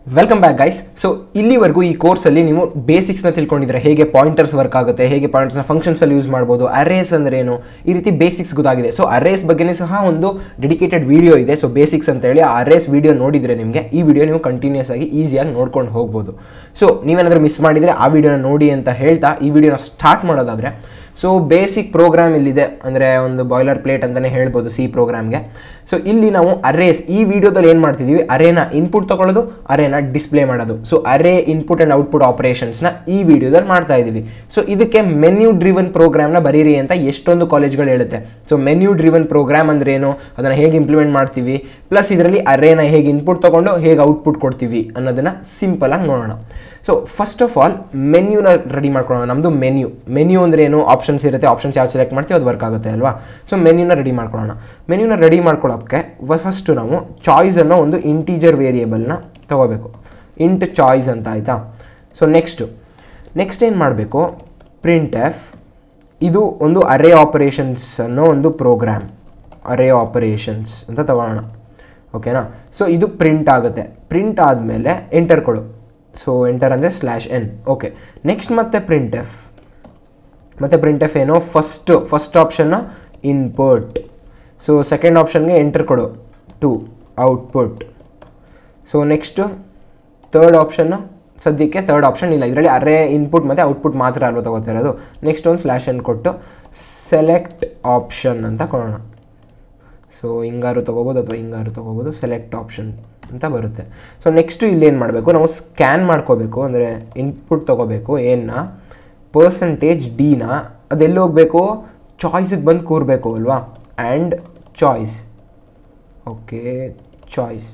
welcome back guys so ಇಲ್ಲಿವರೆಗೂ ಈ ಕೋರ್ಸಲ್ಲಿ ನೀವು ಬೇಸಿಕ್ಸ್ನ ತಿಳ್ಕೊಂಡಿದ್ರೆ ಹೇಗೆ ಪಾಯಿಂಟರ್ಸ್ ವರ್ಕ್ ಆಗುತ್ತೆ ಹೇಗೆ ಪಾಯಿಂಟರ್ಸ್ನ ಫಂಕ್ಷನ್ಸಲ್ಲಿ ಯೂಸ್ ಮಾಡ್ಬೋದು ಅರೇಸ್ ಅಂದ್ರೆ ಏನು ಈ ರೀತಿ ಬೇಸಿಕ್ಸ್ ಗೊತ್ತಾಗಿದೆ ಸೊ ಅರೇಸ್ ಬಗ್ಗೆನೇ ಸಹ ಒಂದು ಡೆಡಿಕೇಟೆಡ್ ವಿಡಿಯೋ ಇದೆ ಸೊ ಬೇಸಿಕ್ಸ್ ಅಂತ ಹೇಳಿ ಆ ಅರೇಸ್ ವಿಡಿಯೋ ನೋಡಿದರೆ ನಿಮಗೆ ಈ ವಿಡಿಯೋ ನೀವು ಕಂಟಿನ್ಯೂಸ್ ಆಗಿ ಈಸಿಯಾಗಿ ನೋಡ್ಕೊಂಡು ಹೋಗ್ಬೋದು ಸೊ ನೀವೇನಾದರೂ ಮಿಸ್ ಮಾಡಿದರೆ ಆ ವಿಡಿಯೋನ ನೋಡಿ ಅಂತ ಹೇಳ್ತಾ ಈ ವಿಡಿಯೋನ ಸ್ಟಾರ್ಟ್ ಮಾಡೋದಾದರೆ ಸೊ ಬೇಸಿಕ್ ಪ್ರೋಗ್ರಾಮ್ ಇಲ್ಲಿದೆ ಅಂದರೆ ಒಂದು ಬಾಯ್ಲರ್ ಪ್ಲೇಟ್ ಅಂತಲೇ ಹೇಳ್ಬೋದು ಸಿ ಪ್ರೋಗ್ರಾಮ್ಗೆ ಸೊ ಇಲ್ಲಿ ನಾವು ಅರೇಸ್ ಈ ವಿಡಿಯೋದಲ್ಲಿ ಏನು ಮಾಡ್ತಿದ್ದೀವಿ ಅರೇನ ಇನ್ಪುಟ್ ತಗೊಳ್ಳೋದು ಅರೇನ ಡಿಸ್ಪ್ಲೇ ಮಾಡೋದು so array input and output ಆಪರೇಷನ್ಸ್ನ ಈ ವಿಡಿಯೋದಲ್ಲಿ ಮಾಡ್ತಾ ಇದ್ದೀವಿ ಸೊ ಇದಕ್ಕೆ ಮೆನ್ಯೂ ಡ್ರಿವನ್ ಪ್ರೋಗ್ರಾಮ್ನ ಬರೀರಿ ಅಂತ ಎಷ್ಟೊಂದು ಕಾಲೇಜ್ಗಳು ಹೇಳುತ್ತೆ ಸೊ ಮೆನ್ಯೂ ಡ್ರಿವನ್ ಪ್ರೋಗ್ರಾಮ್ ಅಂದ್ರೆ ಏನು ಅದನ್ನು ಹೇಗೆ ಇಂಪ್ಲಿಮೆಂಟ್ ಮಾಡ್ತೀವಿ ಪ್ಲಸ್ ಇದರಲ್ಲಿ ಅರೇನ ಹೇಗೆ ಇನ್ಪುಟ್ ತಗೊಂಡು ಹೇಗೆ ಔಟ್ಪುಟ್ ಕೊಡ್ತೀವಿ ಅನ್ನೋದನ್ನು ಸಿಂಪಲ್ ಆಗಿ ನೋಡೋಣ ಸೊ ಫಸ್ಟ್ ಆಫ್ ಆಲ್ ಮೆನ್ಯೂನ ರೆಡಿ ಮಾಡ್ಕೊಳ್ಳೋಣ ನಮ್ಮದು ಮೆನ್ಯೂ ಮೆನ್ಯೂ ಅಂದರೆ ಏನು ಆಪ್ಷನ್ಸ್ ಇರುತ್ತೆ ಆಪ್ಷನ್ಸ್ ಯಾವ್ದು ಸೆಲೆಕ್ಟ್ ಮಾಡ್ತೀವಿ ಅದು ವರ್ಕ್ ಆಗುತ್ತೆ ಅಲ್ವಾ ಸೊ ಮೆನ್ಯೂನ ರೆಡಿ ಮಾಡ್ಕೊಳ್ಳೋಣ ಮೆನ್ಯೂನ ರೆಡಿ ಮಾಡ್ಕೊಳ್ಳೋಕ್ಕೆ ಫಸ್ಟು ನಾವು ಚಾಯ್ಸ್ ಅನ್ನೋ ಒಂದು ಇಂಟೀಜರ್ ವೇರಿಯೇಬಲ್ನ ತಗೋಬೇಕು ಇಂಟ್ ಚಾಯ್ಸ್ ಅಂತ ಆಯಿತಾ ಸೊ ನೆಕ್ಸ್ಟು ನೆಕ್ಸ್ಟ್ ಏನು ಮಾಡಬೇಕು ಪ್ರಿಂಟ್ ಎಫ್ ಇದು ಒಂದು ಅರೇ ಆಪರೇಷನ್ಸ್ ಅನ್ನೋ ಒಂದು ಪ್ರೋಗ್ರಾಮ್ ಅರೇ ಆಪರೇಷನ್ಸ್ ಅಂತ ತಗೊಳ್ಳೋಣ ಓಕೆನಾ ಸೊ ಇದು ಪ್ರಿಂಟ್ ಆಗುತ್ತೆ ಪ್ರಿಂಟ್ ಆದಮೇಲೆ ಎಂಟರ್ ಕೊಡು ಸೊ ಎಂಟರ್ ಅಂದರೆ ಸ್ಲ್ಯಾಶ್ ಎನ್ ಓಕೆ ನೆಕ್ಸ್ಟ್ ಮತ್ತೆ ಪ್ರಿಂಟ್ ಎಫ್ ಮತ್ತು ಪ್ರಿಂಟ್ ಎಫ್ ಏನೋ ಫಸ್ಟು ಫಸ್ಟ್ ಆಪ್ಷನ್ನು ಇನ್ಪುಟ್ ಸೊ ಸೆಕೆಂಡ್ ಆಪ್ಷನ್ಗೆ ಎಂಟರ್ ಕೊಡು two output so next third ಆಪ್ಷನ್ನು ಸದ್ಯಕ್ಕೆ ತರ್ಡ್ ಆಪ್ಷನ್ ಇಲ್ಲ ಇದರಲ್ಲಿ ಅರೇ ಇನ್ಪುಟ್ ಮತ್ತು ಔಟ್ಪುಟ್ ಮಾತ್ರ ಅಲ್ವ ತಗೋತಾ ಇರೋದು ನೆಕ್ಸ್ಟ್ ಒಂದು ಸ್ಲ್ಯಾಶ್ ಎನ್ ಕೊಟ್ಟು ಸೆಲೆಕ್ಟ್ ಆಪ್ಷನ್ ಅಂತ ಕೊಡೋಣ ಸೊ ಹಿಂಗಾರು ತೊಗೋಬೋದು ಅಥವಾ ಹಿಂಗಾರು ತೊಗೋಬೋದು ಸೆಲೆಕ್ಟ್ ಆಪ್ಷನ್ ಅಂತ ಬರುತ್ತೆ ಸೊ ನೆಕ್ಸ್ಟು ಇಲ್ಲೇನು ಮಾಡಬೇಕು ನಾವು ಸ್ಕ್ಯಾನ್ ಮಾಡ್ಕೋಬೇಕು ಅಂದರೆ ಇನ್ಪುಟ್ ತೊಗೋಬೇಕು ಏನ ಪರ್ಸಂಟೇಜ್ ಡಿನ ಅದೆಲ್ಲಿ ಹೋಗಬೇಕು ಚಾಯ್ಸಿಗೆ ಬಂದು ಕೂರಬೇಕು ಅಲ್ವಾ and choice okay choice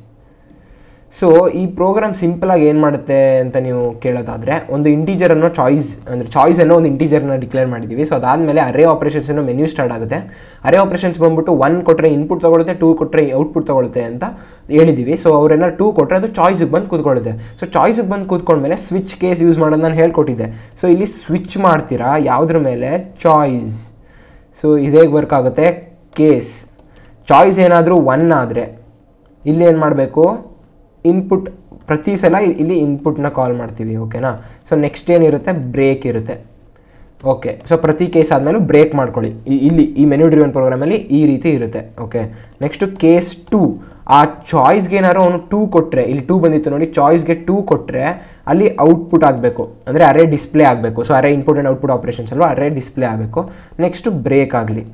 so ಈ ಪ್ರೋಗ್ರಾಮ್ ಸಿಂಪಲಾಗಿ ಏನು ಮಾಡುತ್ತೆ ಅಂತ ನೀವು ಕೇಳೋದಾದರೆ ಒಂದು ಇಂಟೀಜರ್ ಅನ್ನೋ ಚಾಯ್ಸ್ ಅಂದರೆ ಚಾಯ್ಸ್ ಅನ್ನೋ ಒಂದು ಇಂಟೀಜರ್ನ ಡಿಕ್ಲೇರ್ ಮಾಡಿದ್ದೀವಿ ಸೊ ಅದಾದಮೇಲೆ ಅರೇ ಆಪರೇಷನ್ಸ್ ಅನ್ನೋ ಮೆನ್ಯೂ ಸ್ಟಾರ್ಟ್ ಆಗುತ್ತೆ ಅರೇ ಆಪರೇಷನ್ಸ್ ಬಂದ್ಬಿಟ್ಟು ಒನ್ ಕೊಟ್ಟರೆ ಇನ್ಪುಟ್ ತೊಗೊಳುತ್ತೆ ಟೂ ಕೊಟ್ಟರೆ ಔಟ್ಪುಟ್ ತೊಗೊಳುತ್ತೆ ಅಂತ ಹೇಳಿದ್ದೀವಿ ಸೊ ಅವ್ರೇನಾದ್ರು ಟೂ ಕೊಟ್ಟರೆ ಅದು ಚಾಯ್ಸಿಗೆ ಬಂದು ಕೂತ್ಕೊಳ್ಳುತ್ತೆ ಸೊ ಚಾಯ್ಸಿಗೆ ಬಂದು ಕೂತ್ಕೊಂಡ್ಮೇಲೆ ಸ್ವಿಚ್ ಕೇಸ್ ಯೂಸ್ ಮಾಡೋದು ನಾನು ಹೇಳ್ಕೊಟ್ಟಿದ್ದೆ ಸೊ ಇಲ್ಲಿ ಸ್ವಿಚ್ ಮಾಡ್ತೀರಾ ಯಾವುದ್ರ ಮೇಲೆ ಚಾಯ್ಸ್ ಸೊ ಇದೇ ವರ್ಕ್ ಆಗುತ್ತೆ ಕೇಸ್ ಚಾಯ್ಸ್ ಏನಾದರೂ ಒನ್ ಆದರೆ ಇಲ್ಲಿ ಏನು ಮಾಡಬೇಕು ಇನ್ಪುಟ್ ಪ್ರತಿ ಸಲ ಇಲ್ಲಿ ಇನ್ಪುಟ್ನ ಕಾಲ್ ಮಾಡ್ತೀವಿ ಓಕೆನಾ ಸೊ ನೆಕ್ಸ್ಟ್ ಏನಿರುತ್ತೆ ಬ್ರೇಕ್ ಇರುತ್ತೆ ಓಕೆ ಸೊ ಪ್ರತಿ ಕೇಸ್ ಆದಮೇಲೂ ಬ್ರೇಕ್ ಮಾಡ್ಕೊಳ್ಳಿ ಈ- ಇಲ್ಲಿ ಈ ಮೆನ್ಯೂ ಡ್ರಿವನ್ ಪ್ರೋಗ್ರಾಮಲ್ಲಿ ಈ ರೀತಿ ಇರುತ್ತೆ ಓಕೆ ನೆಕ್ಸ್ಟು ಕೇಸ್ ಟೂ ಆ ಚಾಯ್ಸ್ಗೆ ಏನಾದ್ರು ಅವನು ಟೂ ಕೊಟ್ಟರೆ ಇಲ್ಲಿ ಟೂ ಬಂದಿತ್ತು ನೋಡಿ ಚಾಯ್ಸ್ಗೆ ಟೂ ಕೊಟ್ಟರೆ ಅಲ್ಲಿ ಔಟ್ಪುಟ್ ಆಗಬೇಕು ಅಂದರೆ ಅರೇ ಡಿಸ್ಪ್ಲೇ ಆಗಬೇಕು so array input and output operations ಅಲ್ವಾ ಅರೇ ಡಿಸ್ಪ್ಲೇ ಆಗಬೇಕು ನೆಕ್ಸ್ಟು ಬ್ರೇಕ್ ಆಗಲಿ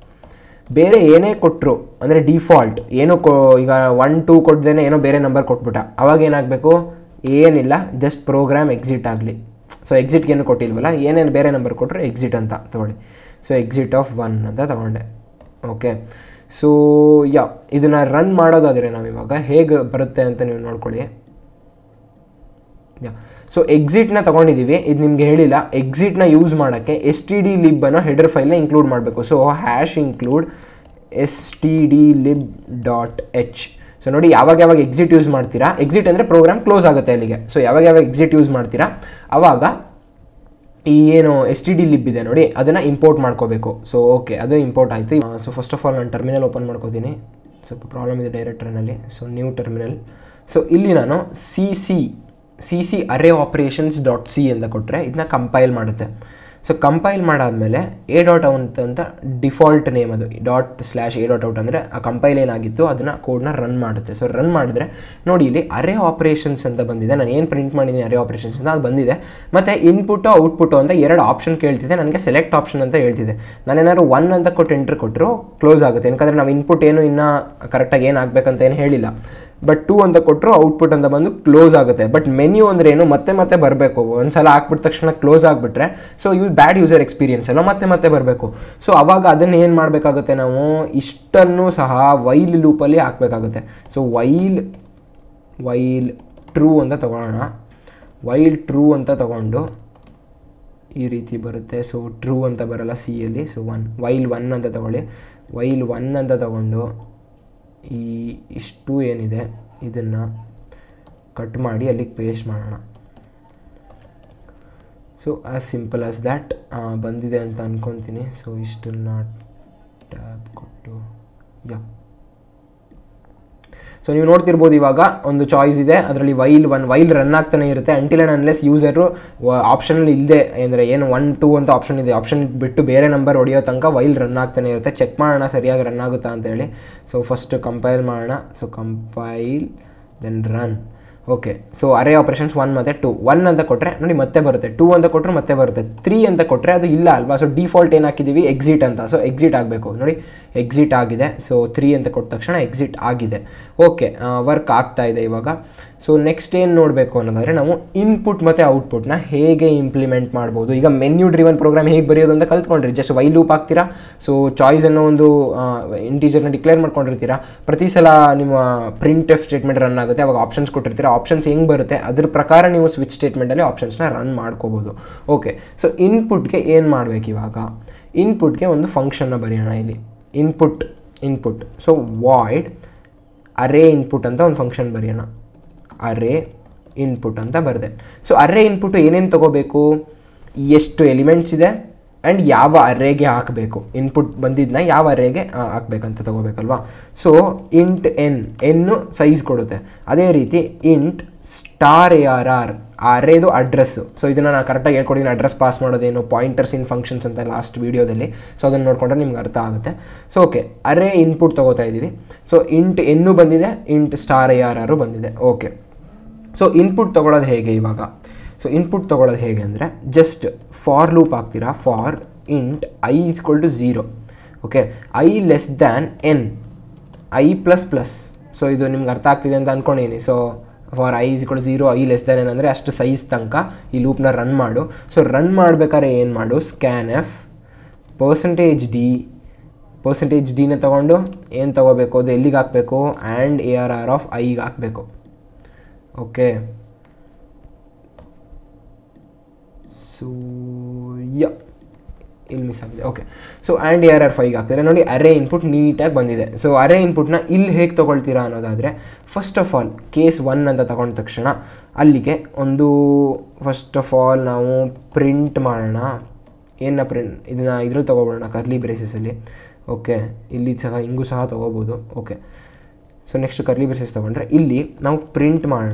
ಬೇರೆ ಏನೇ ಕೊಟ್ಟರು ಅಂದರೆ ಡಿಫಾಲ್ಟ್ ಏನು ಕೊ ಈಗ ಒನ್ ಟೂ ಕೊಡ್ದೇನೆ ಏನೋ ಬೇರೆ ನಂಬರ್ ಕೊಟ್ಬಿಟ್ಟ ಅವಾಗ ಏನಾಗಬೇಕು ಏನಿಲ್ಲ ಜಸ್ಟ್ ಪ್ರೋಗ್ರಾಮ್ ಎಕ್ಸಿಟ್ ಆಗಲಿ ಸೊ ಎಕ್ಸಿಟ್ಗೆ ಏನು ಕೊಟ್ಟಿಲ್ವಲ್ಲ ಏನೇನು ಬೇರೆ ನಂಬರ್ ಕೊಟ್ಟರು ಎಕ್ಸಿಟ್ ಅಂತ ತೊಗೊಳ್ಳಿ ಸೊ ಎಕ್ಸಿಟ್ ಆಫ್ ಒನ್ ಅಂತ ತಗೊಂಡೆ ಓಕೆ ಸೊ ಯಾ ಇದನ್ನು ರನ್ ಮಾಡೋದಾದರೆ ನಾವಿವಾಗ ಹೇಗೆ ಬರುತ್ತೆ ಅಂತ ನೀವು ನೋಡ್ಕೊಳ್ಳಿ ಯಾ ಸೊ ಎಕ್ಸಿಟ್ನ ತೊಗೊಂಡಿದ್ದೀವಿ ಇದು ನಿಮ್ಗೆ ಹೇಳಿಲ್ಲ ಎಕ್ಸಿಟ್ನ ಯೂಸ್ ಮಾಡೋಕ್ಕೆ ಎಸ್ ಟಿ ಡಿ ಲಿಬ್ ಅನ್ನೋ ಹೆಡರ್ ಫೈಲ್ನ ಇನ್ಕ್ಲೂಡ್ ಮಾಡಬೇಕು so hash include S T D lib dot H so ನೋಡಿ ಯಾವಾಗ ಯಾವಾಗ ಎಕ್ಸಿಟ್ ಯೂಸ್ ಮಾಡ್ತೀರಾ ಎಕ್ಸಿಟ್ ಅಂದರೆ ಪ್ರೋಗ್ರಾಮ್ ಕ್ಲೋಸ್ ಆಗುತ್ತೆ ಅಲ್ಲಿಗೆ ಸೊ ಯಾವಾಗ ಯಾವಾಗ ಎಕ್ಸಿಟ್ ಯೂಸ್ ಮಾಡ್ತೀರಾ ಆವಾಗ ಈ ಏನು ಎಸ್ ಟಿ ಡಿ ಲಿಬ್ ಇದೆ ನೋಡಿ ಅದನ್ನು ಇಂಪೋರ್ಟ್ ಮಾಡ್ಕೋಬೇಕು ಸೊ ಓಕೆ ಅದು ಇಂಪೋರ್ಟ್ ಆಯಿತು ಸೊ ಫಸ್ಟ್ ಆಫ್ ಆಲ್ ನಾನು ಟರ್ಮಿನಲ್ ಓಪನ್ ಮಾಡ್ಕೋತೀನಿ ಸ್ವಲ್ಪ ಪ್ರಾಬ್ಲಮ್ ಇದೆ ಡೈರೆಕ್ಟ್ರನಲ್ಲಿ ಸೊ ನ್ಯೂ ಟರ್ಮಿನಲ್ ಸೊ ಇಲ್ಲಿ ನಾನು C C C C array operations dot C ಅಂತ ಕೊಟ್ಟರೆ ಇದನ್ನ ಕಂಪೈಲ್ ಮಾಡುತ್ತೆ ಸೊ ಕಂಪೈಲ್ ಮಾಡಾದಮೇಲೆ ಎ ಡಾಟ್ ಔಟ್ ಅಂತ ಡಿಫಾಲ್ಟ್ ನೇಮ್ ಅದು dot slash A dot out ಅಂದರೆ ಆ ಕಂಪೈಲ್ ಏನಾಗಿತ್ತು ಅದನ್ನು ಕೋಡ್ನ ರನ್ ಮಾಡುತ್ತೆ ಸೊ ರನ್ ಮಾಡಿದ್ರೆ ನೋಡಿ ಇಲ್ಲಿ ಅರೇ ಆಪರೇಷನ್ಸ್ ಅಂತ ಬಂದಿದೆ ನಾನು ಏನು ಪ್ರಿಂಟ್ ಮಾಡಿದ್ದೀನಿ ಅರೇ ಆಪರೇಷನ್ಸ್ ಅಂತ ಅದು ಬಂದಿದೆ ಮತ್ತು ಇನ್ಪುಟ್ಟು ಔಟ್ಪುಟ್ಟು ಅಂತ ಎರಡು ಆಪ್ಷನ್ ಕೇಳ್ತಿದೆ ನನಗೆ ಸೆಲೆಕ್ಟ್ ಆಪ್ಷನ್ ಅಂತ ಹೇಳ್ತಿದೆ ನಾನೇನಾದ್ರು ಒನ್ ಅಂತ ಕೊಟ್ಟು ಎಂಟ್ರ್ ಕೊಟ್ಟರು ಕ್ಲೋಸ್ ಆಗುತ್ತೆ ಯಾಕಂದರೆ ನಾವು ಇನ್ಪುಟ್ ಏನು ಇನ್ನೂ ಕರೆಕ್ಟಾಗಿ ಏನು ಆಗಬೇಕಂತ ಏನು ಹೇಳಿಲ್ಲ ಬಟ್ ಟೂ ಅಂತ ಕೊಟ್ಟರು ಔಟ್ಪುಟ್ ಅಂತ ಬಂದು ಕ್ಲೋಸ್ ಆಗುತ್ತೆ ಬಟ್ ಮೆನ್ಯೂ ಅಂದರೆ ಏನು ಮತ್ತೆ ಮತ್ತೆ ಬರಬೇಕು ಒಂದ್ಸಲ ಹಾಕ್ಬಿಟ್ಟ ತಕ್ಷಣ ಕ್ಲೋಸ್ ಆಗಿಬಿಟ್ರೆ so use bad user experience ಎಲ್ಲ ಮತ್ತೆ ಮತ್ತೆ ಬರಬೇಕು ಸೊ ಅವಾಗ ಅದನ್ನು ಏನು ಮಾಡಬೇಕಾಗುತ್ತೆ ನಾವು ಇಷ್ಟನ್ನು ಸಹ ವೈಲ್ ಲೂಪಲ್ಲಿ ಹಾಕಬೇಕಾಗುತ್ತೆ ಸೊ ವೈಲ್ ವೈಲ್ ಟ್ರೂ ಅಂತ ತಗೊಳ್ಳೋಣ ವೈಲ್ ಟ್ರೂ ಅಂತ ತಗೊಂಡು ಈ ರೀತಿ ಬರುತ್ತೆ ಸೊ ಟ್ರೂ ಅಂತ ಬರಲ್ಲ ಸಿ ಯಲ್ಲಿ ಸೊ ಒನ್ ವೈಲ್ ಒನ್ ಅಂತ ತಗೊಳ್ಳಿ ವೈಲ್ ಒನ್ ಅಂತ ತಗೊಂಡು ಈ ಇಷ್ಟು ಏನಿದೆ ಇದನ್ನು ಕಟ್ ಮಾಡಿ ಅಲ್ಲಿಗೆ ಪೇಸ್ಟ್ ಮಾಡೋಣ so as simple as that ಬಂದಿದೆ ಅಂತ ಅಂದ್ಕೊತೀನಿ ಸೊ ಇಷ್ಟನ್ನು ಟ್ಯಾಬ್ ಕೊಟ್ಟು ಯಾ ಸೊ ನೀವು ನೋಡ್ತಿರ್ಬೋದು ಇವಾಗ ಒಂದು ಚಾಯ್ಸ್ ಇದೆ ಅದರಲ್ಲಿ ವೈಲ್ ಒನ್ ವೈಲ್ ರನ್ ಆಗ್ತಾನೆ ಇರುತ್ತೆ ಅಂಟಿಲ್ ಆ್ಯಂಡ್ ಅನ್ಲೆಸ್ ಯೂಸರು ಆಪ್ಷನಲ್ಲಿ ಇಲ್ಲದೆ ಅಂದರೆ ಏನು ಒನ್ ಟೂ ಅಂತ ಆಪ್ಷನ್ ಇದೆ ಆಪ್ಷನ್ ಬಿಟ್ಟು ಬೇರೆ ನಂಬರ್ ಹೊಡೆಯೋ ತನಕ ವೈಲ್ ರನ್ ಆಗ್ತಾನೆ ಇರುತ್ತೆ ಚೆಕ್ ಮಾಡೋಣ ಸರಿಯಾಗಿ ರನ್ ಆಗುತ್ತಾ ಅಂತೇಳಿ ಸೊ ಫಸ್ಟ್ ಕಂಪೈಲ್ ಮಾಡೋಣ so compile then run okay so array operations one ಮತ್ತು ಟು ಒನ್ ಅಂತ ಕೊಟ್ಟರೆ ನೋಡಿ ಮತ್ತೆ ಬರುತ್ತೆ ಟೂ ಅಂತ ಕೊಟ್ಟರೆ ಮತ್ತೆ ಬರುತ್ತೆ ತ್ರೀ ಅಂತ ಕೊಟ್ಟರೆ ಅದು ಇಲ್ಲ ಅಲ್ವಾ ಸೊ ಡಿಫಾಲ್ಟ್ ಏನು ಹಾಕಿದ್ದೀವಿ ಎಕ್ಸಿಟ್ ಅಂತ ಸೊ ಎಕ್ಸಿಟ್ ಆಗಬೇಕು ನೋಡಿ ಎಕ್ಸಿಟ್ ಆಗಿದೆ ಸೊ ತ್ರೀ ಅಂತ ಕೊಟ್ಟ ತಕ್ಷಣ ಎಕ್ಸಿಟ್ ಆಗಿದೆ ಓಕೆ ವರ್ಕ್ ಆಗ್ತಾ ಇದೆ ಇವಾಗ ಸೊ ನೆಕ್ಸ್ಟ್ ಏನು ನೋಡಬೇಕು ಅನ್ನೋದಾದರೆ ನಾವು ಇನ್ಪುಟ್ ಮತ್ತು ಔಟ್ಪುಟ್ನ ಹೇಗೆ ಇಂಪ್ಲಿಮೆಂಟ್ ಮಾಡ್ಬೋದು ಈಗ ಮೆನ್ಯೂ ಡ್ರಿವನ್ ಪ್ರೋಗ್ರಾಮ್ ಹೇಗೆ ಬರೆಯೋದು ಅಂತ ಕಲ್ತ್ಕೊಂಡ್ರಿ ಜಸ್ಟ್ ವೈ ಲೂಪ್ ಹಾಕ್ತೀರಾ ಸೊ ಚಾಯ್ಸ್ ಅನ್ನೋ ಒಂದು ಇಂಟೀಜರ್ನ ಡಿಕ್ಲೇರ್ ಮಾಡ್ಕೊಂಡಿರ್ತೀರಾ ಪ್ರತಿ ಸಲ ನಿಮ್ಮ ಪ್ರಿಂಟ್ ಎಫ್ ಸ್ಟೇಟ್ಮೆಂಟ್ ರನ್ ಆಗುತ್ತೆ ಅವಾಗ ಆಪ್ಷನ್ಸ್ ಕೊಟ್ಟಿರ್ತೀರಾ ಆಪ್ಷನ್ಸ್ ಹೆಂಗೆ ಬರುತ್ತೆ ಅದ್ರ ಪ್ರಕಾರ ನೀವು ಸ್ವಿಚ್ ಸ್ಟೇಟ್ಮೆಂಟಲ್ಲಿ ಆಪ್ಷನ್ಸ್ನ ರನ್ ಮಾಡ್ಕೋಬೋದು ಓಕೆ ಸೊ ಇನ್ಪುಟ್ಗೆ ಏನು ಮಾಡಬೇಕು ಇವಾಗ ಇನ್ಪುಟ್ಗೆ ಒಂದು ಫಂಕ್ಷನ್ನ ಬರೆಯೋಣ ಇಲ್ಲಿ input input so void array input ಅಂತ ಒಂದು ಫಂಕ್ಷನ್ ಬರೆಯೋಣ ಅರೇ ಇನ್ಪುಟ್ ಅಂತ ಬರೆದೆ ಸೊ ಅರೇ ಇನ್ಪುಟ್ ಏನೇನು ತೊಗೋಬೇಕು ಎಷ್ಟು ಎಲಿಮೆಂಟ್ಸ್ ಇದೆ ಆ್ಯಂಡ್ ಯಾವ ಅರೇಗೆ ಹಾಕಬೇಕು ಇನ್ಪುಟ್ ಬಂದಿದ್ದನ್ನ ಯಾವ ಅರೇಗೆ ಹಾಕ್ಬೇಕಂತ ತೊಗೋಬೇಕಲ್ವಾ ಸೊ ಇಂಟ್ ಎನ್ ಎನ್ನು ಸೈಜ್ ಕೊಡುತ್ತೆ ಅದೇ ರೀತಿ int star A R R ಆ ಅರೇದು ಅಡ್ರೆಸ್ಸು ಸೊ ಇದನ್ನು ನಾನು ಕರೆಕ್ಟಾಗಿ ಹೇಳ್ಕೊಡಿದ್ದೀನಿ ಅಡ್ರೆಸ್ ಪಾಸ್ ಮಾಡೋದೇನು ಪಾಯಿಂಟರ್ಸ್ ಇನ್ ಫಂಕ್ಷನ್ಸ್ ಅಂತ ಲಾಸ್ಟ್ ವೀಡಿಯೋದಲ್ಲಿ ಸೊ ಅದನ್ನು ನೋಡಿಕೊಂಡ್ರೆ ನಿಮ್ಗೆ ಅರ್ಥ ಆಗುತ್ತೆ ಸೊ ಓಕೆ ಅರೇ ಇನ್ಪುಟ್ ತೊಗೋತಾ ಇದ್ದೀವಿ ಸೊ ಇಂಟ್ ಎನ್ನು ಬಂದಿದೆ ಇಂಟ್ ಸ್ಟಾರ್ ಎ ಆರ್ ಆರು ಬಂದಿದೆ ಓಕೆ ಸೊ ಇನ್ಪುಟ್ ತೊಗೊಳೋದು ಹೇಗೆ ಇವಾಗ ಸೊ ಇನ್ಪುಟ್ ತೊಗೊಳೋದು ಹೇಗೆ ಅಂದರೆ ಜಸ್ಟ್ ಫಾರ್ ಲೂಪ್ ಹಾಕ್ತೀರಾ for int I is equal to zero okay I less than n I plus plus so ಇದು ನಿಮ್ಗೆ ಅರ್ಥ ಆಗ್ತಿದೆ ಅಂತ ಅಂದ್ಕೊಂಡಿನಿ so for I is equal zero I less than ಏನಂದರೆ ಅಷ್ಟು ಸೈಜ್ ತನಕ ಈ ಲೂಪ್ನ ರನ್ ಮಾಡು ಸೊ ರನ್ ಮಾಡ್ಬೇಕಾದ್ರೆ ಏನು ಮಾಡು scan f percentage D percentage ಡಿನ ತೊಗೊಂಡು ಏನು ತೊಗೋಬೇಕು ಅದು ಎಲ್ಲಿಗೆ ಹಾಕಬೇಕು and A R R of ಐಗೆ ಹಾಕಬೇಕು ಓಕೆ ಸೊ ಯ ಇಲ್ಲಿ ಮಿಸ್ ಆಗಿದೆ okay so and A R R ಫೈಗೆ ಹಾಕ್ತಾರೆ ನೋಡಿ ಅರೇ ಇನ್ಪುಟ್ ನೀಟಾಗಿ ಬಂದಿದೆ ಸೊ ಅರೇ ಇನ್ಪುಟ್ನ ಇಲ್ಲಿ ಹೇಗೆ ತೊಗೊಳ್ತೀರಾ ಅನ್ನೋದಾದರೆ first of all case one ಅಂತ ತಗೊಂಡ ತಕ್ಷಣ ಅಲ್ಲಿಗೆ ಒಂದು ಫಸ್ಟ್ ಆಫ್ ಆಲ್ ನಾವು ಪ್ರಿಂಟ್ ಮಾಡೋಣ ಏನ ಪ್ರಿಂಟ್ ಇದನ್ನು ಇದ್ರಲ್ಲಿ ತೊಗೊಬೋಣ ಕರ್ಲಿ ಬ್ರೇಸಸಲ್ಲಿ ಓಕೆ ಇಲ್ಲಿ ಸಹ ಹಿಂಗೂ ಸಹ ತೊಗೋಬೋದು okay so next curly braces ತೊಗೊಂಡ್ರೆ ಇಲ್ಲಿ ನಾವು ಪ್ರಿಂಟ್ ಮಾಡೋಣ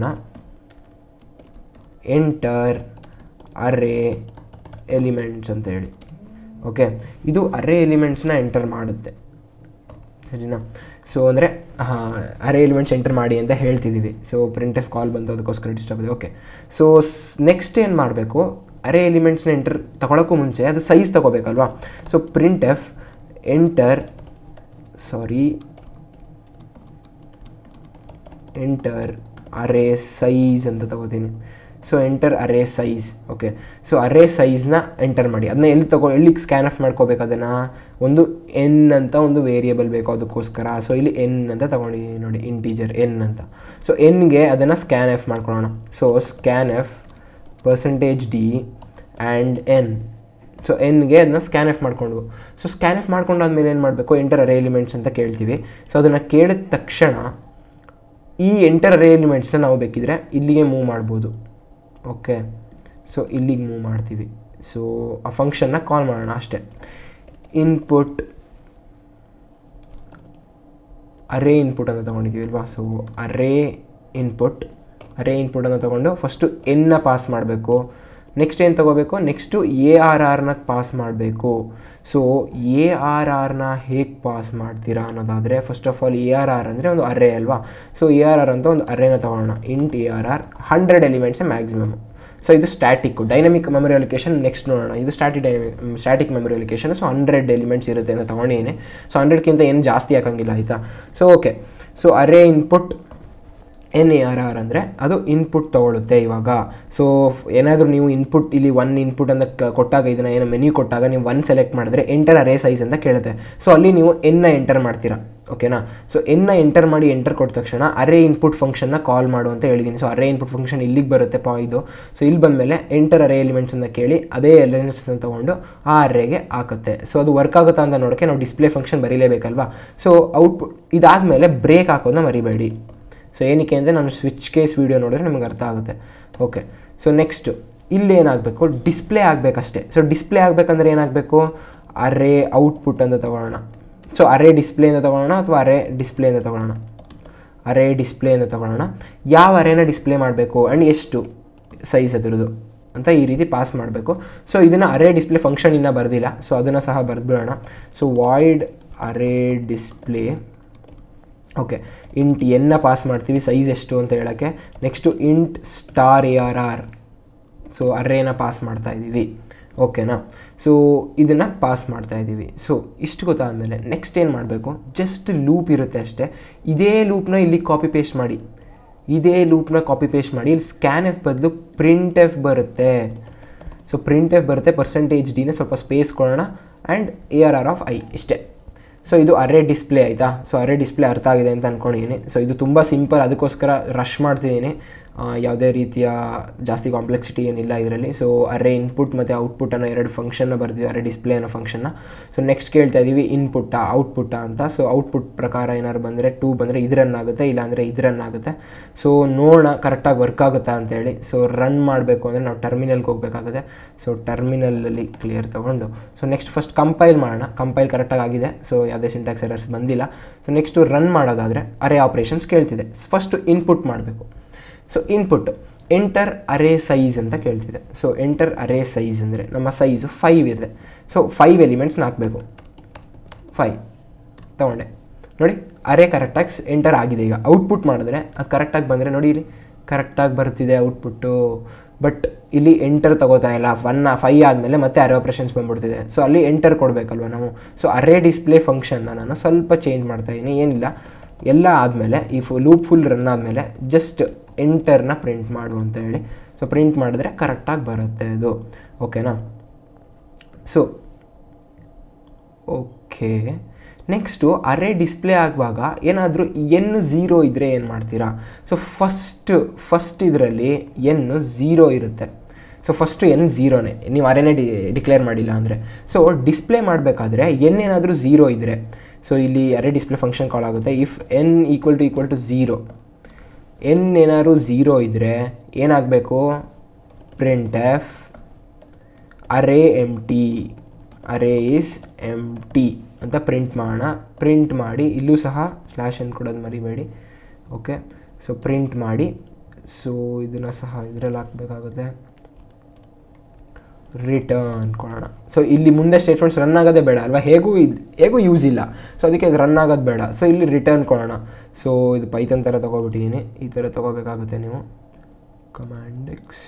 ಎಂಟರ್ ಅರೇ ಎಲಿಮೆಂಟ್ಸ್ ಅಂತ ಹೇಳಿ ಓಕೆ ಇದು ಅರೇ ಎಲಿಮೆಂಟ್ಸ್ನ ಎಂಟರ್ ಮಾಡುತ್ತೆ ಸರಿನಾ ಸೊ ಅಂದರೆ ಅರೇ ಎಲಿಮೆಂಟ್ಸ್ ಎಂಟರ್ ಮಾಡಿ ಅಂತ ಹೇಳ್ತಿದ್ದೀವಿ ಸೊ ಪ್ರಿಂಟ್ ಎಫ್ ಕಾಲ್ ಬಂತು ಅದಕ್ಕೋಸ್ಕರ ಡಿಸ್ಟರ್ಬ್ ಇದೆ ಓಕೆ ಸೊ ನೆಕ್ಸ್ಟ್ ಏನು ಮಾಡಬೇಕು ಅರೇ ಎಲಿಮೆಂಟ್ಸ್ನ ಎಂಟರ್ ತಗೊಳಕ್ಕೂ ಮುಂಚೆ ಅದು ಸೈಜ್ ತೊಗೋಬೇಕಲ್ವಾ so print f enter sorry enter array size ಅಂತ ತಗೋತೀನಿ so enter array size okay so array ಸೈಜ್ನ ಎಂಟರ್ ಮಾಡಿ ಅದನ್ನ ಎಲ್ಲಿ ತಗೋ ಎಲ್ಲಿಗೆ ಸ್ಕ್ಯಾನ್ ಆಫ್ ಮಾಡ್ಕೋಬೇಕು ಅದನ್ನು ಒಂದು ಎನ್ ಅಂತ ಒಂದು ವೇರಿಯೇಬಲ್ ಬೇಕು ಅದಕ್ಕೋಸ್ಕರ ಸೊ ಇಲ್ಲಿ ಎನ್ ಅಂತ ತೊಗೊಂಡಿದ್ದೀನಿ ನೋಡಿ ಇಂಟೀಜರ್ ಎನ್ ಅಂತ ಸೊ ಎನ್ಗೆ ಅದನ್ನು ಸ್ಕ್ಯಾನ್ ಎಫ್ ಮಾಡ್ಕೊಳ್ಳೋಣ so scan f percentage D and n so ಎನ್ಗೆ ಅದನ್ನ ಸ್ಕ್ಯಾನ್ ಎಫ್ ಮಾಡ್ಕೊಂಡು ಸೊ ಸ್ಕ್ಯಾನ್ ಎಫ್ ಮಾಡ್ಕೊಂಡಾದ್ಮೇಲೆ ಏನು ಮಾಡಬೇಕು ಎಂಟರ್ ಅರೇ ಎಲಿಮೆಂಟ್ಸ್ ಅಂತ ಕೇಳ್ತೀವಿ ಸೊ ಅದನ್ನು ಕೇಳಿದ ತಕ್ಷಣ ಈ ಎಂಟರ್ ಅರೇ ಎಲಿಮೆಂಟ್ಸ್ನ ನಾವು ಬೇಕಿದ್ರೆ ಇಲ್ಲಿಗೆ ಮೂವ್ ಮಾಡ್ಬೋದು ಓಕೆ ಸೊ ಇಲ್ಲಿಗೆ ಮೂವ್ ಮಾಡ್ತೀವಿ ಸೊ ಆ ಫಂಕ್ಷನ್ನ ಕಾಲ್ ಮಾಡೋಣ ಅಷ್ಟೇ ಇನ್ಪುಟ್ ಅರೇ ಇನ್ಪುಟ್ ಅಂತ ತೊಗೊಂಡಿದ್ದೀವಿ ಅಲ್ವಾ so array input array input ಅಂತ ತೊಗೊಂಡು ಫಸ್ಟು ಎನ್ನ ಪಾಸ್ ಮಾಡಬೇಕು ನೆಕ್ಸ್ಟ್ ಏನು ತೊಗೋಬೇಕು ನೆಕ್ಸ್ಟು ಎ ಆರ್ ಆರ್ನ ಪಾಸ್ ಮಾಡಬೇಕು ಸೊ ಎ ಆರ್ ಆರ್ನ ಹೇಗೆ ಪಾಸ್ ಮಾಡ್ತೀರಾ ಅನ್ನೋದಾದರೆ first of all A R R ಅಂದರೆ ಒಂದು ಅರೇ ಅಲ್ವಾ ಸೊ ಎ ಆರ್ ಆರ್ ಅಂತ ಒಂದು ಅರೇನ ತೊಗೊಳ್ಳೋಣ int A R R hundred ಎಲಿಮೆಂಟ್ಸೇ ಮ್ಯಾಕ್ಸಿಮಮ್ ಸೊ ಇದು static dynamic memory allocation next ನೋಡೋಣ ಇದು static dynamic static memory allocation so hundred elements ಇರುತ್ತೆ ಅಂತ ತೊಗೊಂಡಿದ್ದೀನಿ ಸೊ ಹಂಡ್ರೆಡ್ಗಿಂತ ಏನು ಜಾಸ್ತಿ ಹಾಕಂಗಿಲ್ಲ ಆಯಿತಾ so okay so array input n A R R ಅಂದರೆ ಅದು ಇನ್ಪುಟ್ ತೊಗೊಳುತ್ತೆ ಇವಾಗ ಸೊ ಏನಾದರೂ ನೀವು ಇನ್ಪುಟ್ ಇಲ್ಲಿ ಒನ್ ಇನ್ಪುಟ್ ಅಂತ ಕ- ಕೊಟ್ಟಾಗ ಇದನ್ನು ಏನೋ ಮೆನ್ಯೂ ಕೊಟ್ಟಾಗ ನೀವು ಒನ್ ಸೆಲೆಕ್ಟ್ ಮಾಡಿದ್ರೆ ಎಂಟರ್ ಅರೇ ಸೈಜ್ ಅಂತ ಕೇಳುತ್ತೆ ಸೊ ಅಲ್ಲಿ ನೀವು ಎನ್ನ ಎಂಟರ್ ಮಾಡ್ತೀರಾ ಓಕೆನಾ ಸೊ ಎನ್ನ ಎಂಟರ್ ಮಾಡಿ ಎಂಟರ್ ಕೊಟ್ಟ ತಕ್ಷಣ ಅರೇ ಇನ್ಪುಟ್ ಫಂಕ್ಷನ್ನ ಕಾಲ್ ಮಾಡು ಅಂತ ಹೇಳಿದ್ದೀನಿ ಸೊ ಅರೇ ಇನ್ಪುಟ್ ಫಂಕ್ಷನ್ ಇಲ್ಲಿಗೆ ಬರುತ್ತೆ ಪಾ ಇದು ಸೊ ಇಲ್ಲಿ ಬಂದಮೇಲೆ ಎಂಟರ್ ಅರೇ ಎಲಿಮೆಂಟ್ಸ್ ಅಂತ ಕೇಳಿ ಅದೇ ಎಲಿಮೆಂಟ್ಸ್ ಅಂತ ತೊಗೊಂಡು ಆ ಅರೇಗೆ ಹಾಕುತ್ತೆ ಸೊ ಅದು ವರ್ಕ್ ಆಗುತ್ತಾ ಅಂತ ನೋಡೋಕ್ಕೆ ನಾವು ಡಿಸ್ಪ್ಲೇ ಫಂಕ್ಷನ್ ಬರೀಲೇಬೇಕಲ್ವಾ ಸೊ ಔಟ್ಪುಟ್ ಇದಾದಮೇಲೆ ಬ್ರೇಕ್ ಹಾಕೋದನ್ನ ಮರಿಬೇಡಿ ಸೊ ಏನಕ್ಕೆ ಅಂದರೆ ನಾನು ಸ್ವಿಚ್ ಕೇಸ್ ವೀಡಿಯೋ ನೋಡಿದ್ರೆ ನಿಮಗೆ ಅರ್ಥ ಆಗುತ್ತೆ ಓಕೆ ಸೊ ನೆಕ್ಸ್ಟು ಇಲ್ಲಿ ಏನಾಗಬೇಕು ಡಿಸ್ಪ್ಲೇ ಆಗಬೇಕಷ್ಟೇ ಸೊ ಡಿಸ್ಪ್ಲೇ ಆಗಬೇಕಂದ್ರೆ ಏನಾಗಬೇಕು ಅರೇ ಔಟ್ಪುಟ್ ಅಂತ ತಗೊಳ್ಳೋಣ ಸೊ ಅರೇ ಡಿಸ್ಪ್ಲೇ ಅಂತ ತಗೊಳ್ಳೋಣ ಅಥವಾ ಅರೇ ಡಿಸ್ಪ್ಲೇ ಅಂತ ತಗೊಳ್ಳೋಣ ಅರೇ ಡಿಸ್ಪ್ಲೇ ಅಂತ ತಗೊಳ್ಳೋಣ ಯಾವ ಅರೇನ ಡಿಸ್ಪ್ಲೇ ಮಾಡಬೇಕು ಆ್ಯಂಡ್ ಎಷ್ಟು ಸೈಜ್ ಅದರದ್ದು ಅಂತ ಈ ರೀತಿ ಪಾಸ್ ಮಾಡಬೇಕು ಸೊ ಇದನ್ನು ಅರೇ ಡಿಸ್ಪ್ಲೇ ಫಂಕ್ಷನ್ ಇನ್ನೂ ಬರೆದಿಲ್ಲ ಸೊ ಅದನ್ನು ಸಹ ಬರೆದ್ಬಿಡೋಣ so void array display okay int ಎನ್ನ ಪಾಸ್ ಮಾಡ್ತೀವಿ ಸೈಜ್ ಎಷ್ಟು ಅಂತ ಹೇಳೋಕ್ಕೆ next int star A R R so ಅರೇನ ಪಾಸ್ ಮಾಡ್ತಾ ಇದ್ದೀವಿ ಓಕೆನಾ ಸೊ ಇದನ್ನು ಪಾಸ್ ಮಾಡ್ತಾ ಇದ್ದೀವಿ ಸೊ ಇಷ್ಟು ಗೊತ್ತಾದಮೇಲೆ ನೆಕ್ಸ್ಟ್ ಏನು ಮಾಡಬೇಕು ಜಸ್ಟ್ ಲೂಪ್ ಇರುತ್ತೆ ಅಷ್ಟೇ ಇದೇ ಲೂಪ್ನ ಇಲ್ಲಿ ಕಾಪಿ ಪೇಸ್ಟ್ ಮಾಡಿ ಇದೇ ಲೂಪ್ನ ಕಾಪಿ ಪೇಸ್ಟ್ ಮಾಡಿ ಇಲ್ಲಿ ಸ್ಕ್ಯಾನ್ ಎಫ್ ಬದಲು ಪ್ರಿಂಟ್ ಎಫ್ ಬರುತ್ತೆ ಸೊ ಪ್ರಿಂಟ್ ಎಫ್ ಬರುತ್ತೆ ಪರ್ಸೆಂಟೇಜ್ ಡಿನ ಸ್ವಲ್ಪ ಸ್ಪೇಸ್ ಕೊಡೋಣ and A R R of I ಇಷ್ಟೇ ಸೊ ಇದು ಅರೇ ಡಿಸ್ಪ್ಲೇ ಆಯಿತಾ ಸೊ ಅರೇ ಡಿಸ್ಪ್ಲೇ ಅರ್ಥ ಆಗಿದೆ ಅಂತ ಅಂದ್ಕೊಂಡಿದ್ದೀನಿ ಸೊ ಇದು ತುಂಬ ಸಿಂಪಲ್ ಅದಕ್ಕೋಸ್ಕರ ರಶ್ ಮಾಡ್ತಿದ್ದೀನಿ ಯಾವುದೇ ರೀತಿಯ ಜಾಸ್ತಿ ಕಾಂಪ್ಲೆಕ್ಸಿಟಿ ಏನಿಲ್ಲ ಇದರಲ್ಲಿ ಸೊ ಅರೇ ಇನ್ಪುಟ್ ಮತ್ತು ಔಟ್ಪುಟ್ ಅನ್ನೋ ಎರಡು ಫಂಕ್ಷನ್ನ ಬರ್ತೀವಿ ಅರೇ ಡಿಸ್ಪ್ಲೇ ಅನ್ನೋ ಫಂಕ್ಷನ್ನ ಸೊ ನೆಕ್ಸ್ಟ್ ಕೇಳ್ತಾ ಇದ್ದೀವಿ ಇನ್ಪುಟ್ಟ ಔಟ್ಪುಟ್ಟ ಅಂತ ಸೊ ಔಟ್ಪುಟ್ ಪ್ರಕಾರ ಏನಾದ್ರು ಬಂದರೆ ಟೂ ಬಂದರೆ ಇದು ರನ್ ಆಗುತ್ತೆ ಇಲ್ಲಾಂದರೆ ಇದು ರನ್ ಆಗುತ್ತೆ ಸೊ ನೋಡೋಣ ಕರೆಕ್ಟಾಗಿ ವರ್ಕ್ ಆಗುತ್ತಾ ಅಂತೇಳಿ ಸೊ ರನ್ ಮಾಡಬೇಕು ಅಂದರೆ ನಾವು ಟರ್ಮಿನಲ್ಗೆ ಹೋಗಬೇಕಾಗುತ್ತೆ ಸೊ ಟರ್ಮಿನಲಲ್ಲಿ ಕ್ಲಿಯರ್ ತೊಗೊಂಡು ಸೊ ನೆಕ್ಸ್ಟ್ ಫಸ್ಟ್ ಕಂಪೈಲ್ ಮಾಡೋಣ ಕಂಪೈಲ್ ಕರೆಕ್ಟಾಗಿ ಆಗಿದೆ ಸೊ ಯಾವುದೇ ಸಿಂಟ್ಯಾಕ್ಸ್ ಎರರ್ಸ್ ಬಂದಿಲ್ಲ ಸೊ ನೆಕ್ಸ್ಟು ರನ್ ಮಾಡೋದಾದರೆ ಅರೇ ಆಪ್ರೇಷನ್ಸ್ ಕೇಳ್ತಿದೆ ಫಸ್ಟು ಇನ್ಪುಟ್ ಮಾಡಬೇಕು so input enter array size ಅಂತ ಕೇಳ್ತಿದೆ ಸೊ ಎಂಟರ್ ಅರೇ ಸೈಜ್ ಅಂದರೆ ನಮ್ಮ ಸೈಜು ಫೈವ್ ಇದೆ ಸೊ ಫೈವ್ ಎಲಿಮೆಂಟ್ಸ್ನ ಹಾಕಬೇಕು ಫೈವ್ ತೊಗೊಂಡೆ ನೋಡಿ ಅರೇ ಕರೆಕ್ಟಾಗಿ ಎಂಟರ್ ಆಗಿದೆ ಈಗ ಔಟ್ಪುಟ್ ಮಾಡಿದ್ರೆ ಅದು ಕರೆಕ್ಟಾಗಿ ಬಂದರೆ ನೋಡಿ ಇಲ್ಲಿ ಕರೆಕ್ಟಾಗಿ ಬರ್ತಿದೆ ಔಟ್ಪುಟ್ಟು ಬಟ್ ಇಲ್ಲಿ ಎಂಟರ್ ತಗೋತಾ ಇಲ್ಲ ಒನ್ ಫೈ ಆದಮೇಲೆ ಮತ್ತೆ ಅರೇ ಆಪ್ರೇಷನ್ಸ್ ಬಂದ್ಬಿಡ್ತಿದೆ ಸೊ ಅಲ್ಲಿ ಎಂಟರ್ ಕೊಡಬೇಕಲ್ವ ನಾವು ಸೊ ಅರೇ ಡಿಸ್ಪ್ಲೇ ಫಂಕ್ಷನ್ನ ನಾನು ಸ್ವಲ್ಪ ಚೇಂಜ್ ಮಾಡ್ತಾಯಿದ್ದೀನಿ ಏನಿಲ್ಲ ಎಲ್ಲ ಆದಮೇಲೆ ಈ ಫು ಲೂಪ್ ಫುಲ್ ರನ್ ಆದಮೇಲೆ ಜಸ್ಟ್ ಎಂಟರ್ನ ಪ್ರಿಂಟ್ ಮಾಡು ಅಂತ ಹೇಳಿ ಸೊ ಪ್ರಿಂಟ್ ಮಾಡಿದ್ರೆ ಕರೆಕ್ಟಾಗಿ ಬರುತ್ತೆ ಅದು ಓಕೆನಾ so okay next array display ಆಗುವಾಗ ಏನಾದರೂ ಎನ್ ಝೀರೋ ಇದ್ದರೆ ಏನು ಮಾಡ್ತೀರಾ ಸೊ ಫಸ್ಟ್ ಫಸ್ಟ್ ಇದರಲ್ಲಿ ಎನ್ನು ಝೀರೋ ಇರುತ್ತೆ ಸೊ ಫಸ್ಟು ಎನ್ ಝೀರೋನೇ ನೀವು ಅರೇನೇ ಡಿ ಡಿಕ್ಲೇರ್ ಮಾಡಿಲ್ಲ ಅಂದರೆ ಸೊ ಡಿಸ್ಪ್ಲೇ ಮಾಡಬೇಕಾದ್ರೆ ಎನ್ ಏನಾದರೂ ಝೀರೋ ಇದ್ದರೆ ಸೊ ಇಲ್ಲಿ ಅರೇ ಡಿಸ್ಪ್ಲೇ ಫಂಕ್ಷನ್ ಕಾಲ್ ಆಗುತ್ತೆ if n equal to equal to zero n ಏನಾದ್ರು ಝೀರೋ ಇದ್ದರೆ ಏನಾಗಬೇಕು print f array empty array is empty ಅಂತ ಪ್ರಿಂಟ್ ಮಾಡೋಣ ಪ್ರಿಂಟ್ ಮಾಡಿ ಇಲ್ಲೂ ಸಹ ಸ್ಲ್ಯಾಶ್ ಅನ್ನು ಕೊಡೋದು ಮರಿಬೇಡಿ ಓಕೆ ಸೊ ಪ್ರಿಂಟ್ ಮಾಡಿ ಸೊ ಇದನ್ನು ಸಹ ಇದರಲ್ಲಿ ಹಾಕಬೇಕಾಗುತ್ತೆ ರಿಟರ್ನ್ ಕೊಡೋಣ ಸೊ ಇಲ್ಲಿ ಮುಂದೆ ಸ್ಟೇಟ್ಮೆಂಟ್ಸ್ ರನ್ ಆಗೋದೇ ಬೇಡ ಅಲ್ವಾ ಹೇಗೂ ಇದು ಹೇಗೂ ಯೂಸ್ ಇಲ್ಲ ಸೊ ಅದಕ್ಕೆ ಅದು ರನ್ ಆಗೋದು ಬೇಡ ಸೊ ಇಲ್ಲಿ ರಿಟರ್ನ್ ಕೊಡೋಣ ಸೊ ಇದು ಪೈತನ್ ಥರ ತೊಗೊಬಿಟ್ಟಿದ್ದೀನಿ ಈ ಥರ ತೊಗೋಬೇಕಾಗುತ್ತೆ ನೀವು ಕಮಾಂಡ್ ಎಕ್ಸ್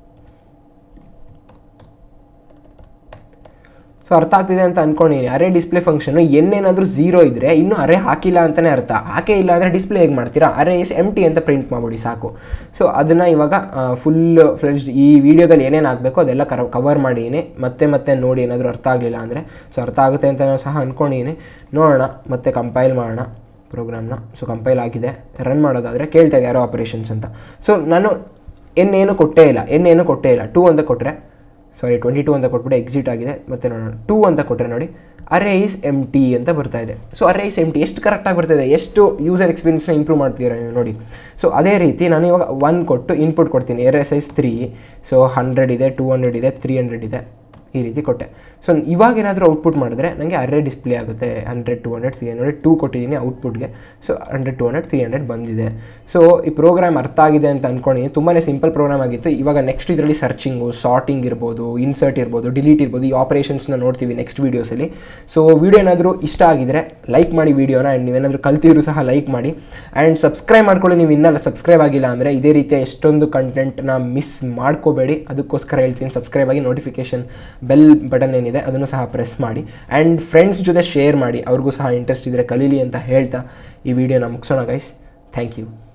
ಸೊ ಅರ್ಥ ಆಗ್ತಿದೆ ಅಂತ ಅನ್ಕೊಂಡಿದ್ದೀನಿ ಅರೇ ಡಿಸ್ಪ್ಲೇ ಫಂಕ್ಷನು ಏನೇನಾದರೂ ಝೀರೋ ಇದ್ದರೆ ಇನ್ನೂ ಅರೇ ಹಾಕಿಲ್ಲ ಅಂತಲೇ ಅರ್ಥ ಹಾಕೇ ಇಲ್ಲ ಅಂದರೆ ಡಿಸ್ಪ್ಲೇ ಹೇಗೆ ಮಾಡ್ತೀರಾ ಅರೇ ಇಸ್ ಎಮ್ ಟಿ ಅಂತ ಪ್ರಿಂಟ್ ಮಾಡಿಬಿಡಿ ಸಾಕು ಸೊ ಅದನ್ನು ಇವಾಗ ಫುಲ್ ಫ್ಲೆಜ್ಡ್ ಈ ವಿಡಿಯೋದಲ್ಲಿ ಏನೇನು ಆಗಬೇಕು ಅದೆಲ್ಲ ಕರ ಕವರ್ ಮಾಡಿದ್ದೀನಿ ಮತ್ತೆ ಮತ್ತೆ ನೋಡಿ ಏನಾದರೂ ಅರ್ಥ ಆಗಲಿಲ್ಲ ಅಂದರೆ ಸೊ ಅರ್ಥ ಆಗುತ್ತೆ ಅಂತ ನಾನು ಸಹ ಅಂದ್ಕೊಂಡಿದ್ದೀನಿ ನೋಡೋಣ ಮತ್ತೆ ಕಂಪೈಲ್ ಮಾಡೋಣ ಪ್ರೋಗ್ರಾಮ್ನ ಸೊ ಕಂಪೈಲ್ ಆಗಿದೆ ರನ್ ಮಾಡೋದಾದರೆ ಕೇಳ್ತಾ ಇದೆ ಯಾರೋ ಆಪರೇಷನ್ಸ್ ಅಂತ ಸೊ ನಾನು ಎನ್ನೇನು ಕೊಟ್ಟೇ ಇಲ್ಲ ಎನ್ನೇನು ಕೊಟ್ಟೇ ಇಲ್ಲ ಟೂ ಅಂತ ಕೊಟ್ಟರೆ ಸಾರಿ ಟ್ವೆಂಟಿ ಟೂ ಅಂತ ಕೊಟ್ಬಿಟ್ಟು ಎಕ್ಸಿಟ್ ಆಗಿದೆ ಮತ್ತೆ ನೋಡೋಣ ಟೂ ಅಂತ ಕೊಟ್ಟರೆ ನೋಡಿ ಅರೇ ಇಸ್ ಎಮ್ ಟಿ ಅಂತ ಬರ್ತಾ ಇದೆ so array is empty ಎಷ್ಟು ಕರೆಕ್ಟಾಗಿ ಬರ್ತಾ ಇದೆ ಎಷ್ಟು ಯೂಸರ್ ಎಕ್ಸ್ಪೀರಿಯನ್ಸ್ನ ಇಂಪ್ರೂವ್ ಮಾಡ್ತೀರಾ ನೀವು ನೋಡಿ ಸೊ ಅದೇ ರೀತಿ ನಾನು ಇವಾಗ ಒನ್ ಕೊಟ್ಟು ಇನ್ಪುಟ್ ಕೊಡ್ತೀನಿ array size three so hundred ಇದೆ ಟೂ ಹಂಡ್ರೆಡ್ ಇದೆ ತ್ರೀ ಹಂಡ್ರೆಡ್ ಇದೆ ಈ ರೀತಿ ಕೊಟ್ಟೆ ಸೊ ಇವಾಗ ಏನಾದರೂ ಔಟ್ಪುಟ್ ಮಾಡಿದ್ರೆ ನನಗೆ ಅರೇ ಡಿಸ್ಪ್ಲೇ ಆಗುತ್ತೆ hundred two hundred three hundred two ಕೊಟ್ಟಿದ್ದೀನಿ ಔಟ್ಪುಟ್ಗೆ so hundred two hundred three hundred ಬಂದಿದೆ ಸೊ ಈ ಪ್ರೋಗ್ರಾಮ್ ಅರ್ಥ ಆಗಿದೆ ಅಂತ ಅಂದ್ಕೊಂಡಿದ್ದೀನಿ ತುಂಬಾ ಸಿಂಪಲ್ ಪ್ರೋಗ್ರಾಮ್ ಆಗಿತ್ತು ಇವಾಗ ನೆಕ್ಸ್ಟ್ ಇದರಲ್ಲಿ ಸರ್ಚಿಂಗು ಸಾರ್ಟಿಂಗ್ ಇರ್ಬೋದು ಇನ್ಸರ್ಟ್ ಇರ್ಬೋದು ಡಿಲೀಟ್ ಇರ್ಬೋದು ಈ ಆಪರೇಷನ್ಸ್ನ ನೋಡ್ತೀವಿ ನೆಕ್ಸ್ಟ್ ವೀಡಿಯೋಸಲ್ಲಿ ಸೊ ವೀಡಿಯೋ ಏನಾದರೂ ಇಷ್ಟ ಆಗಿದ್ರೆ ಲೈಕ್ ಮಾಡಿ ವೀಡಿಯೋನ ಆ್ಯಂಡ್ ನೀವೇನಾದರೂ ಕಲ್ತಿದ್ರು ಸಹ ಲೈಕ್ ಮಾಡಿ ಆ್ಯಂಡ್ ಸಬ್ಸ್ಕ್ರೈಬ್ ಮಾಡ್ಕೊಳ್ಳಿ ನೀವು ಇನ್ನೂ ಸಬ್ಸ್ಕ್ರೈಬ್ ಆಗಿಲ್ಲ ಅಂದರೆ ಇದೇ ರೀತಿಯ ಎಷ್ಟೊಂದು ಕಂಟೆಂಟ್ನ ಮಿಸ್ ಮಾಡ್ಕೋಬೇಡಿ ಅದಕ್ಕೋಸ್ಕರ ಹೇಳ್ತೀನಿ ಸಬ್ಸ್ಕ್ರೈಬ್ ಆಗಿ ನೋಟಿಫಿಕೇಶನ್ ಬೆಲ್ ಬಟನ್ ಏನಿದೆ ಅದನ್ನು ಸಹ ಪ್ರೆಸ್ ಮಾಡಿ ಆ್ಯಂಡ್ ಫ್ರೆಂಡ್ಸ್ ಜೊತೆ ಶೇರ್ ಮಾಡಿ ಅವ್ರಿಗೂ ಸಹ ಇಂಟ್ರೆಸ್ಟ್ ಇದ್ದರೆ ಕಲೀಲಿ ಅಂತ ಹೇಳ್ತಾ ಈ ವಿಡಿಯೋನ ಮುಗಿಸೋಣ ಗೈಸ್ ಥ್ಯಾಂಕ್ ಯು